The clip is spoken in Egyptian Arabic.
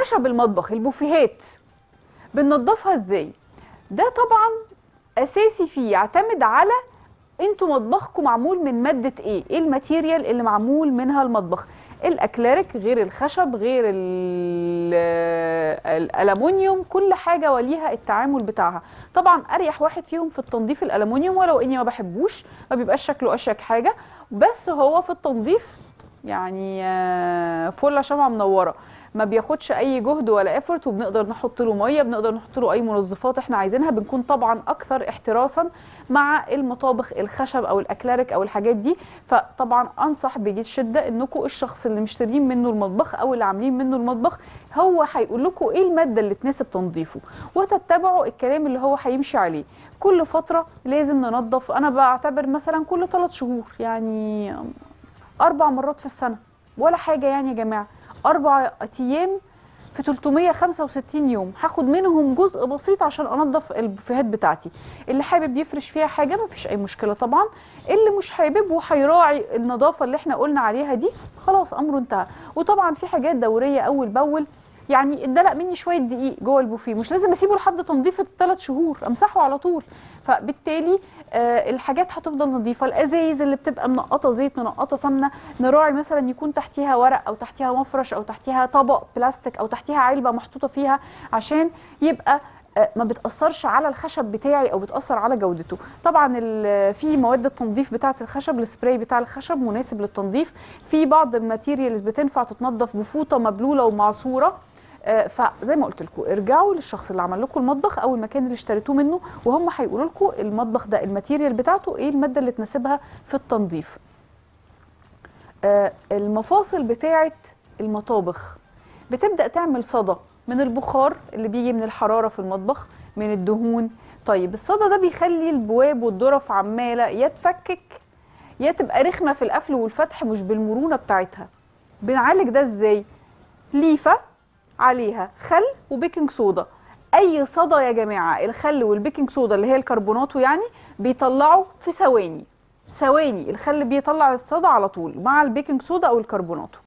خشب المطبخ البوفيهات بننضفها ازاي ده طبعا اساسي فيه يعتمد على انتوا مطبخكم معمول من ماده ايه ايه الماتيريال اللي معمول منها المطبخ الاكليريك غير الخشب غير ال- الالومنيوم كل حاجه وليها التعامل بتاعها طبعا اريح واحد فيهم في التنظيف الالومنيوم ولو اني ما بحبوش ما بيبقاش شكله اشيك حاجه بس هو في التنظيف يعني آه، فله شمعة منوره ما بياخدش اي جهد ولا افورت وبنقدر نحط له ميه بنقدر نحط له اي منظفات احنا عايزينها بنكون طبعا اكثر احتراسا مع المطابخ الخشب او الاكليريك او الحاجات دي فطبعا انصح بشده انكم الشخص اللي مشترين منه المطبخ او اللي عاملين منه المطبخ هو هيقول لكم ايه الماده اللي تناسب تنظيفه وتتبعوا الكلام اللي هو هيمشي عليه كل فتره لازم ننظف انا بعتبر مثلا كل ثلاث شهور يعني اربع مرات في السنه ولا حاجه يعني يا جماعه اربع ايام في 365 يوم هاخد منهم جزء بسيط عشان انضف البوفيهات بتاعتي اللي حابب يفرش فيها حاجه مفيش اي مشكله طبعا اللي مش حابب وهيراعي النظافه اللي احنا قلنا عليها دي خلاص امره انتهى وطبعا في حاجات دوريه اول باول يعني اتدلق مني شويه دقيق جوه البوفيه مش لازم اسيبه لحد تنظيف الثلاث شهور امسحه على طول فبالتالي آه الحاجات هتفضل نظيفه الازايز اللي بتبقى منقطه زيت منقطه سمنه نراعي مثلا يكون تحتيها ورق او تحتيها مفرش او تحتيها طبق بلاستيك او تحتيها علبه محطوطه فيها عشان يبقى آه، ما بتاثرش على الخشب بتاعي او بتاثر على جودته طبعا ال- في مواد التنظيف بتاعه الخشب السبراي بتاع الخشب مناسب للتنظيف في بعض الماتيريالز بتنفع تتنضف بفوطه مبلوله ومعصوره آه، فزي ما قلت لكم ارجعوا للشخص اللي عمل لكم المطبخ او المكان اللي اشتريتوه منه وهم هيقولوا لكم المطبخ ده الماتيريال بتاعته ايه الماده اللي تناسبها في التنظيف آه، المفاصل بتاعه المطابخ بتبدا تعمل صدى من البخار اللي بيجي من الحراره في المطبخ من الدهون طيب الصدى ده بيخلي البواب والظرف عماله يا تفكك يا تبقى رخمه في القفل والفتح مش بالمرونه بتاعتها بنعالج ده ازاي ليفه عليها خل وبيكنج صودا اي صدى يا جماعه الخل والبيكنج صودا اللي هي الكربوناتو يعني بيطلعوا في ثواني ثواني الخل بيطلع الصدى على طول مع البيكنج صودا او الكربوناتو